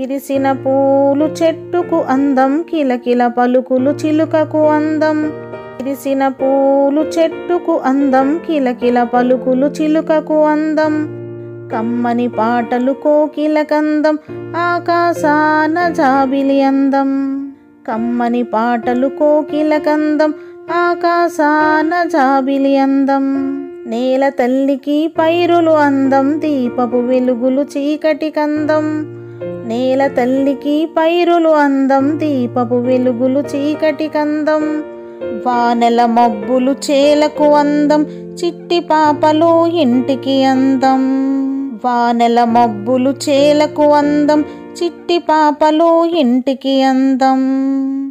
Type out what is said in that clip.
విరిసిన పూలు చెట్టుకు అందం కిలకిల పలుకులు చిలుకకు అందం విరిసిన పూలు చెట్టుకు అందం కిలకిల పలుకులు చిలుకకు అందం కమ్మని పాటలు కోకిల కందం ఆకాశాన జాబిలి అందం కమ్మని పాటలు కోకిల కందం ఆకాశాన జాబిలి అందం నేల తల్లికి పైరులు అందం దీపపు వెలుగులు చీకటి కందం నేల తల్లికి పైరులు అందం దీపపు వెలుగులు చీకటి కందం వానెల మబ్బులు చేలకు అందం చిట్టి పాపలు ఇంటికి అందం వానెల మబ్బులు చేలకు అందం చిట్టి పాపలు ఇంటికి అందం